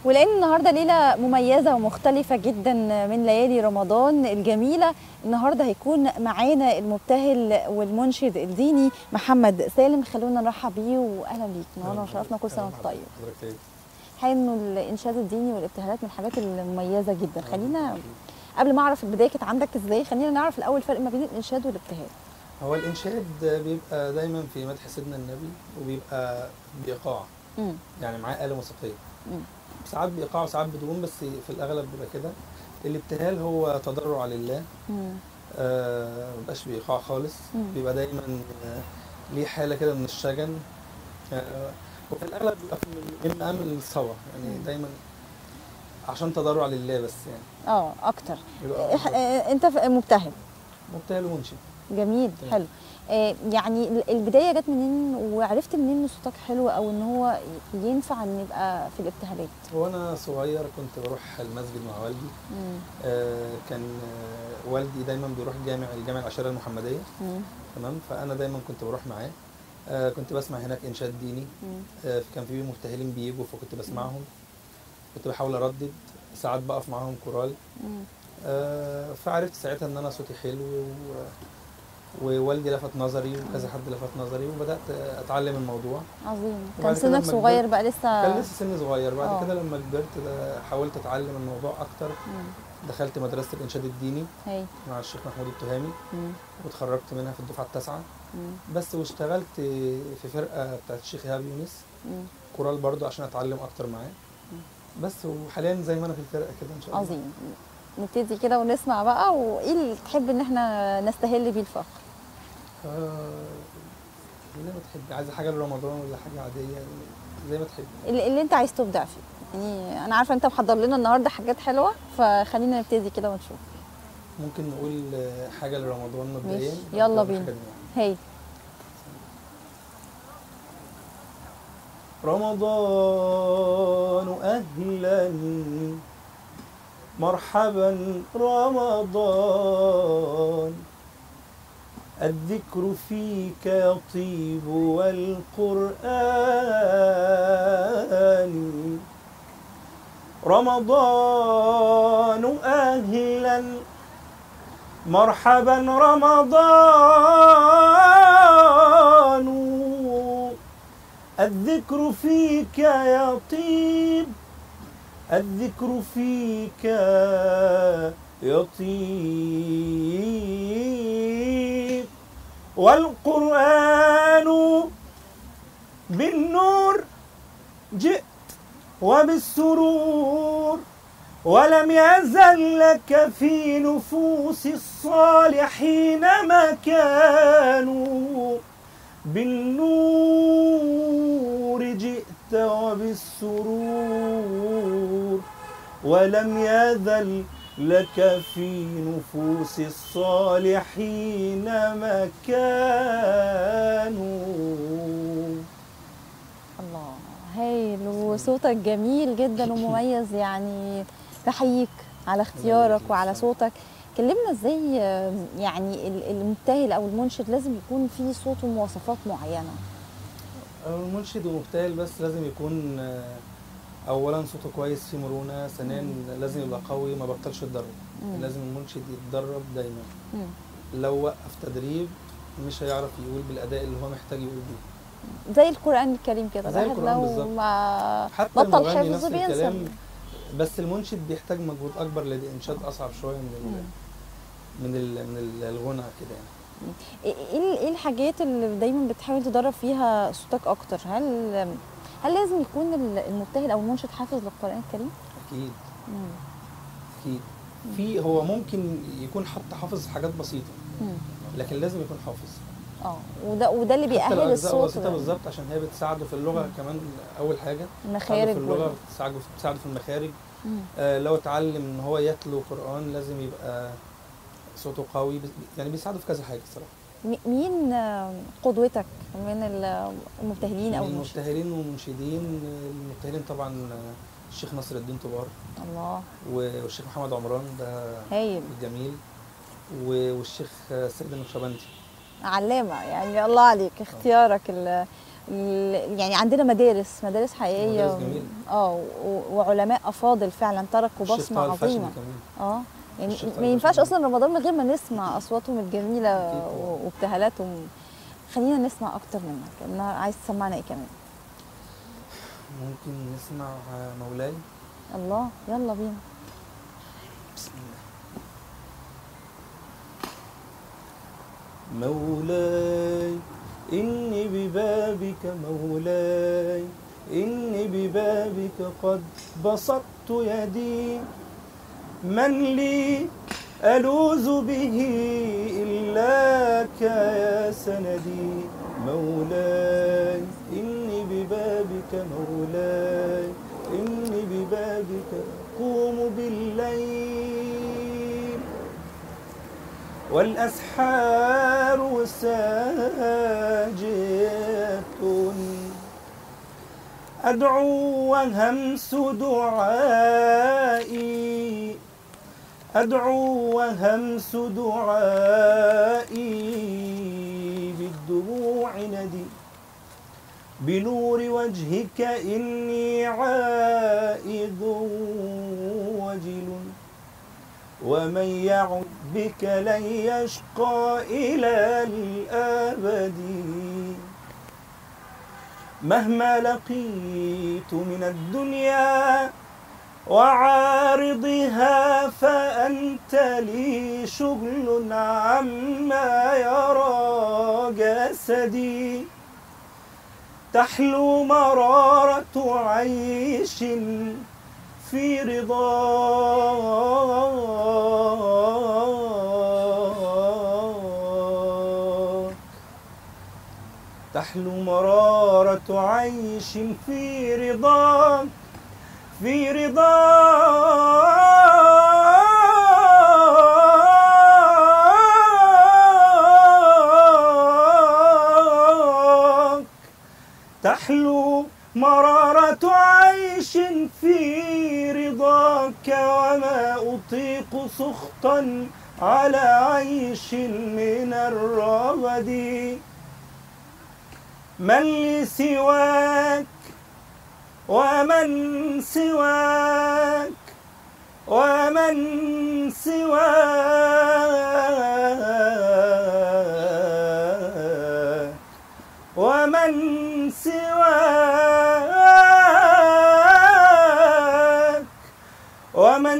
ولان النهارده ليله مميزه ومختلفه جدا من ليالي رمضان الجميله النهارده هيكون معانا المبتهل والمنشد الديني محمد سالم خلونا نرحب بيه واهلا بيك نورنا وشرفنا كل سنه وانت طيب حضرتك طيب حقيقة انه الانشاد الديني والابتهالات من الحاجات المميزه جدا خلينا قبل ما اعرف البدايه كانت عندك ازاي خلينا نعرف الاول الفرق ما بين الانشاد والابتهال هو الانشاد بيبقى دايما في مدح سيدنا النبي وبيبقى بايقاع امم يعني معاه آلة موسيقية مم. ساعات بإيقاع وساعات بدون بس في الأغلب بيبقى كده الابتهال هو تضرع لله امم آه مبقاش بإيقاع خالص مم. بيبقى دايما آه ليه حالة كده من الشجن آه وفي الأغلب بيبقى في- من أمل الصوى يعني مم. دايما عشان تضرع لله بس يعني اه اكتر بيبقى إح- آه، انت ف- مبتهل مبتهل ومنشد جميل تمام. حلو آه، يعني ال- البدايه جت منين وعرفت منين ان صوتك حلو او ان هو ينفع ان يبقى في الابتهالات هو أنا صغير كنت بروح المسجد مع والدي مم. آه كان آه والدي دايما بيروح جامع الجامع العشرية المحمدية مم. تمام فانا دايما كنت بروح معاه آه كنت بسمع هناك انشاد ديني مم. آه كان في مبتهلين بيجوا فكنت بسمعهم كنت بحاول اردد ساعات بقف معاهم كورال مم. آه فعرفت ساعتها ان انا صوتي حلو و... ووالدي لفت نظري وكذا حد لفت نظري وبدات اتعلم الموضوع عظيم كان وبعد كده سنك لما صغير كبرت- بقى لسه كان لسه سني صغير بعد آه. كده لما كبرت ده حاولت اتعلم الموضوع اكتر مم. دخلت مدرسه الانشاد الديني هي مع الشيخ محمود التهامي مم. واتخرجت منها في الدفعه التاسعه مم. بس واشتغلت في فرقه بتاعت الشيخ ايهاب يونس مم. كورال برضو عشان اتعلم اكتر معاه بس وحاليا زي ما انا في الفرقه كده ان شاء الله عظيم نبتدي كده ونسمع بقى وايه اللي تحب ان احنا نستهل بيه الفخر آه زي ما تحبي عايزه حاجه لرمضان ولا حاجه عاديه يعني زي ما تحبي اللي, اللي انت عايز تبدع فيه يعني انا عارفه انت محضر لنا النهارده حاجات حلوه فخلينا نبتدي كده ونشوف ممكن نقول آه، حاجه لرمضان مبدئيا ماشي، بعد يلا كده بينا. حاجة تانية. هي رمضان أهلا مرحبا رمضان الذكر فيك يطيب والقرآن رمضان أهلا مرحبا رمضان الذكر فيك يطيب الذكر فيك يطيب والقرآن بالنور جئت وبالسرور ولم يزل لك في نفوس الصالحين مكان بالنور جئت وبالسرور ولم يزل لك في نفوس الصالحين مكان الله هايل وصوتك جميل جدا ومميز يعني بحييك على اختيارك وعلى صوتك كلمنا ازاي آه، يعني ال- المبتهل او المنشد لازم يكون فيه صوته مواصفات معينه المنشد ومبتهل بس لازم يكون آه، اولا صوته كويس فيه مرونه ثانيا لازم يبقى قوي ما بطلش يتدرب مم. لازم المنشد يتدرب دايما مم. لو وقف تدريب مش هيعرف يقول بالاداء اللي هو محتاج يقول بيه زي القران الكريم كده زي الواحد القرآن لو بالظبط. ما حتى بطل المغني حفظ نفس بينسى الكلام بس المنشد بيحتاج مجهود اكبر لان الانشاد اصعب شويه من ال مم. من ال من ال- الغنى كده يعني ايه إيه- ايه الحاجات اللي دايما بتحاول تدرب فيها صوتك اكتر هل هل لازم يكون ال- المبتهل او المنشد حافظ للقران الكريم اكيد مم. اكيد في هو ممكن يكون حتى حافظ حاجات بسيطه مم. لكن لازم يكون حافظ اه وده وده اللي حتى بيأهل لو أجزاء الصوت بسيطه ده. بالظبط عشان هي بتساعده في اللغه كمان اول حاجه بتساعده المخارج في اللغه وال- بتساعده بتساعده في المخارج مم. آه لو اتعلم ان هو يتلو قران لازم يبقى صوته قوي بس- يعني بيساعده في كذا حاجه الصراحه م- مين آه، قدوتك من ال- المبتهلين او من المنشدين المبتهلين والمنشدين المبتهلين طبعا آه، الشيخ نصر الدين طبار الله والشيخ محمد عمران ده هايل الجميل و- والشيخ آه، سيد النقشبندي علامه يعني الله عليك اختيارك ال- ال- يعني عندنا مدارس مدارس حقيقيه مدارس جميلة. اه و- وعلماء افاضل فعلا تركوا الشيخ بصمه طه الفاشني عظيمه كمان اه يعني الشيخ طه ما ينفعش الفاشني. اصلا رمضان من غير ما نسمع اصواتهم الجميله أكيد طبعاً. و- وابتهالاتهم خلينا نسمع اكتر منك النهار عايز تسمعنا ايه كمان ممكن نسمع مولاي الله يلا بينا بسم الله مولاي إني ببابك مولاي إني ببابك قد بسطت يدي من لي ألوذ به إلاك يا سندي مولاي إني ببابك مولاي إني ببابك أقوم بالليل والأسحار ساجية أدعو وهمس دعائي أدعو وهمس دعائي بالدموع ندي بنور وجهك إني عائذ وجل ومن يعد بك لن يشقى إلى الأبد مهما لقيت من الدنيا وعارضها فأنت لي شغل عما يرى جسدي تحلو مرارة عيش في رضاك تحلو مرارة عيش في رضاك في رضاك تحلو مرارة عيش في رضاك وما أطيق سخطا على عيش من الرغد من لي سواك ومن سواك ومن سواك ومن سواك ومن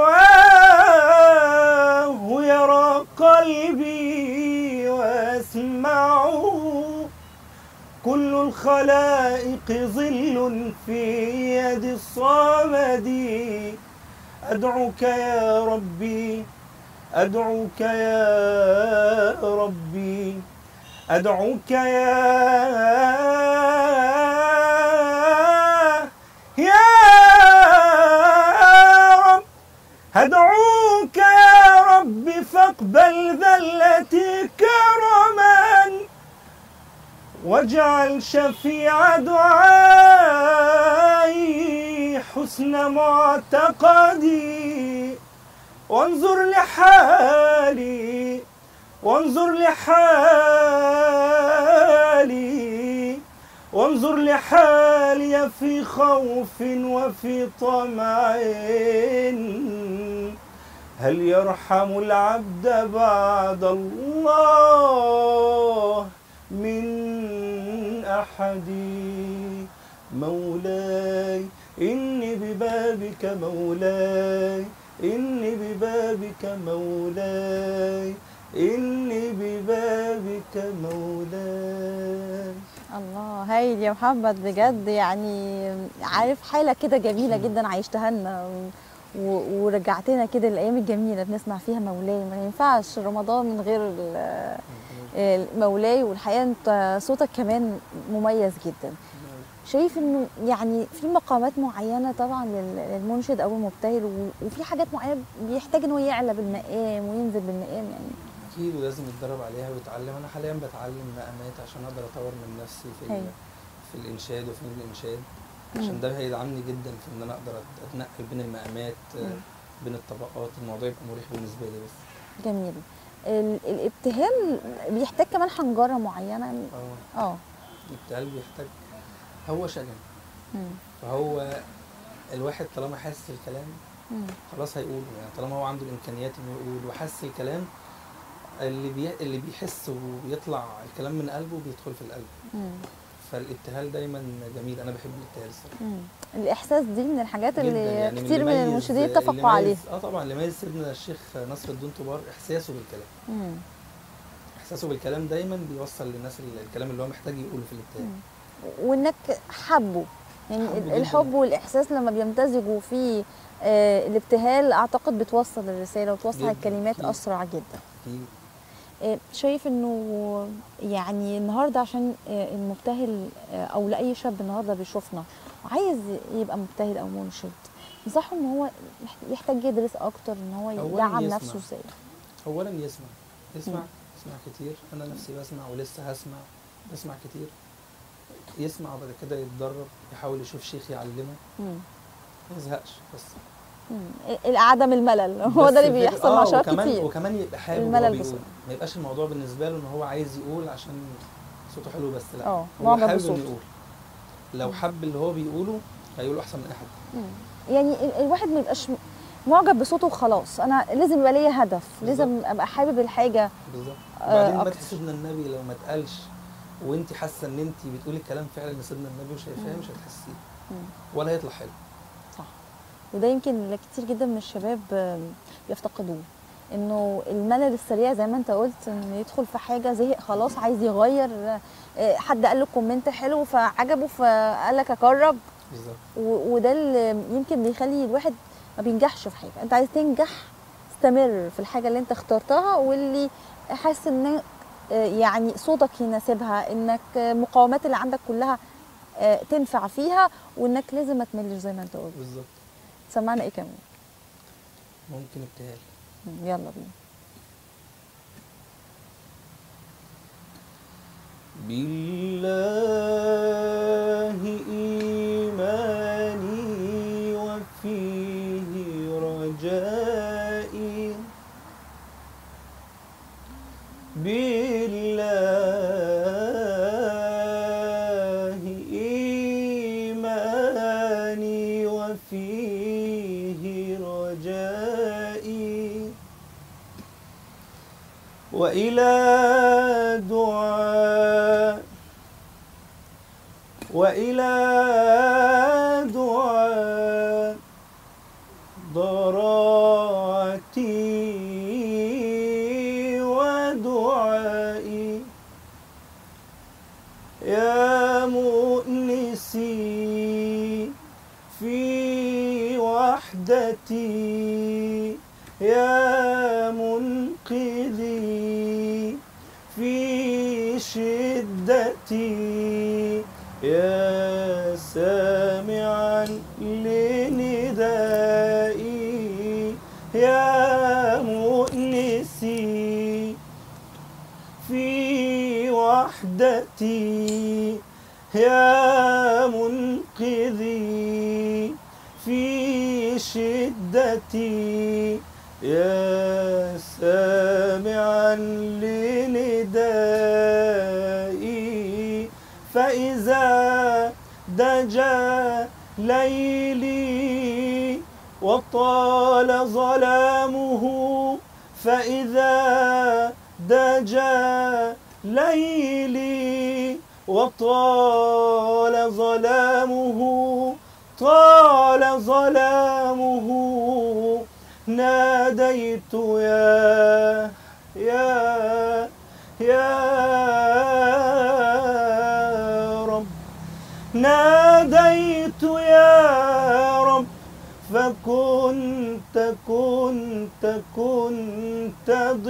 سواه يرى قلبي واسمعه كل الخلائق ظل في يد الصمد أدعوك يا ربي أدعوك يا ربي أدعوك يا يا رب أدعوك يا رب فاقبل ذلتي كرما واجعل شفيع دعائي حسن معتقدي وانظر لحالي وانظر لحالي وانظر لحالي في خوف وفي طمع هل يرحم العبد بعد الله من أحد مولاي إني ببابك مولاي إني ببابك مولاي إني ببابك مولاي الله هايل يا محمد بجد يعني عارف حالة كده جميلة جدا عيشتها لنا و- ورجعتنا كده الايام الجميله بنسمع فيها مولاي ما ينفعش رمضان من غير ال- مولاي والحقيقه انت صوتك كمان مميز جدا شايف انه يعني في مقامات معينه طبعا لل- للمنشد او المبتهل و- وفي حاجات معينه بيحتاج انه يعلى بالمقام وينزل بالمقام يعني اكيد ولازم يتدرب عليها ويتعلم انا حاليا بتعلم مقامات عشان اقدر اطور من نفسي في ال- أيوة. في الانشاد وفي الانشاد مم. عشان ده هيدعمني جدا في ان انا اقدر أت- اتنقل بين المقامات آه، مم. بين الطبقات الموضوع يبقى مريح بالنسبه لي بس جميل ال- الابتهال بيحتاج كمان حنجره معينه اه اه الابتهال بيحتاج هو شجن مم. فهو الواحد طالما حاسس الكلام مم. خلاص هيقوله يعني طالما هو عنده الامكانيات انه يقول وحاسس الكلام اللي بي... اللي بيحس وبيطلع الكلام من قلبه بيدخل في القلب مم. فالابتهال دايما جميل انا بحب الابتهال الصراحه مم. الاحساس دي من الحاجات اللي جداً، يعني كتير من اللي يميز- المنشدين اللي اتفقوا يميز- عليه اه طبعا اللي يميز سيدنا الشيخ نصر الدين طبار احساسه بالكلام مم. احساسه بالكلام دايما بيوصل للناس ال- الكلام اللي هو محتاج يقوله في الابتهال مم. وانك حبه يعني حبه ال- جداً. الحب والاحساس لما بيمتزجوا في آه، الابتهال اعتقد بتوصل الرساله وتوصل جداً، الكلمات أكيد. اسرع جدا أكيد. آه، شايف انه يعني النهارده عشان آه، المبتهل آه، او لاي شاب النهارده بيشوفنا وعايز يبقى مبتهل او منشد نصحه ان هو محت- يحتاج يدرس اكتر ان هو أولاً يدعم يسمع. نفسه ازاي اولا يسمع يسمع مم. يسمع كتير انا نفسي بسمع ولسه هسمع بسمع كتير يسمع وبعد كده يتدرب يحاول يشوف شيخ يعلمه مم. ما يزهقش بس مم. عدم الملل هو بس ده اللي الفكرة- بيحصل مع آه، شباب وكمان كتير وكمان يبقى حابب الملل وهو بيقول بسرعة. ما يبقاش الموضوع بالنسبه له ان هو عايز يقول عشان صوته حلو بس لا اه هو معجب حابب انه بصوته يقول لو حب اللي هو بيقوله هيقوله احسن من اي حد مم. يعني ال- الواحد ما يبقاش م- معجب بصوته وخلاص انا لازم يبقى ليا هدف لازم ابقى حابب الحاجه بالظبط آه، وبعدين أكتر. مدح سيدنا النبي لو ما اتقالش وانت حاسه ان انت بتقولي الكلام فعلا لسيدنا النبي وشايفاه مم. مش هتحسيه مم. ولا هيطلع حلو صح وده يمكن كتير جدا من الشباب آم، بيفتقدوه انه الملل السريع زي ما انت قلت انه يدخل في حاجه زهق خلاص عايز يغير آه، حد قال له كومنت حلو فعجبه فقال لك اجرب بالظبط و- وده اللي يمكن بيخلي الواحد ما بينجحش في حاجه انت عايز تنجح استمر في الحاجه اللي انت اخترتها واللي حاسس ان آه، يعني صوتك يناسبها انك آه، المقاومات اللي عندك كلها آه، تنفع فيها وانك لازم ما تملش زي ما انت قلت بالظبط سمعنا ايه كمان ممكن ابتهال مم، يلا بينا بالله إيماني وفيه رجائي بالله إيماني وفيه رجائي وإلى دعاء وإلى دعاء ضراعتي ودعائي يا مؤنسي في وحدتي يا منقذي في شدتي يا سامعا لندائي يا مؤنسي في وحدتي يا منقذي في شدتي يا سامعا لندائي فإذا دجا ليلي وطال ظلامه فإذا دجا ليلي وطال ظلامه طال ظلامه ناديت يا يا يا رب ناديت يا رب فكنت كنت كنت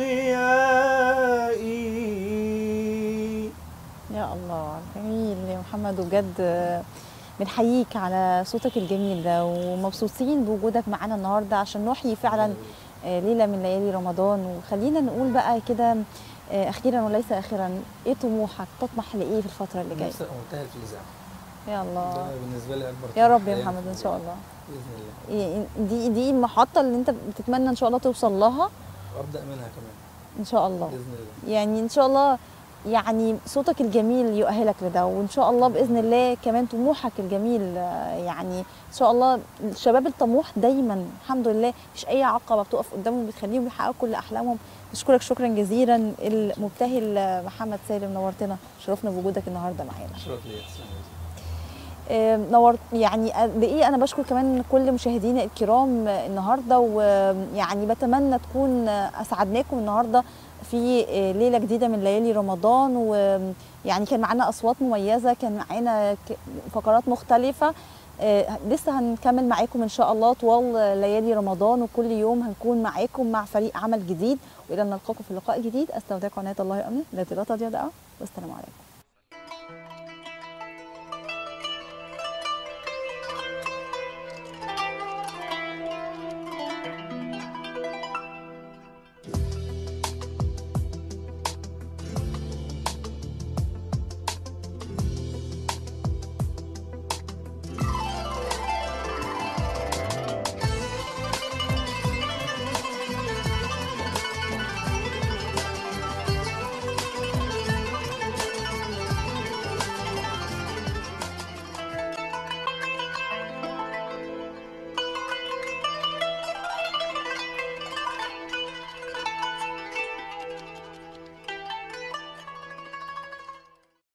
ضيائي يا الله جميل يا محمد وبجد آه، بنحييك على صوتك الجميل ده ومبسوطين بوجودك معانا النهارده عشان نحيي فعلا آه، ليله من ليالي رمضان وخلينا نقول بقى كده آه، اخيرا وليس اخرا ايه طموحك تطمح لايه في الفتره اللي جايه نفسي ابقى مبتهل في الاذاعه يا الله ده بالنسبه لي اكبر يا طموح رب يا حالياً محمد في ان شاء الله باذن الله إيه- دي دي المحطه اللي انت بتتمنى ان شاء الله توصل لها وابدا منها كمان ان شاء الله باذن الله يعني ان شاء الله يعني صوتك الجميل يؤهلك لده وان شاء الله باذن الله كمان طموحك الجميل آه، يعني ان شاء الله الشباب الطموح دايما الحمد لله مفيش اي عقبه بتقف قدامهم بتخليهم يحققوا كل احلامهم بشكرك شكرا جزيلا المبتهل آه، محمد سالم نورتنا شرفنا بوجودك النهارده معانا شرف ليا تسلم يا يوسف. آه، نورت يعني قد ايه انا بشكر كمان كل مشاهدينا الكرام آه، النهارده ويعني بتمنى تكون آه، اسعدناكم النهارده في آه، ليله جديده من ليالي رمضان ويعني كان معانا اصوات مميزه كان معانا ك- فقرات مختلفه آه، لسه هنكمل معاكم ان شاء الله طوال آه، ليالي رمضان وكل يوم هنكون معاكم مع فريق عمل جديد والى ان نلقاكم في لقاء جديد استودعكم عنايه الله وامنه التي لا تضيع دقه والسلام عليكم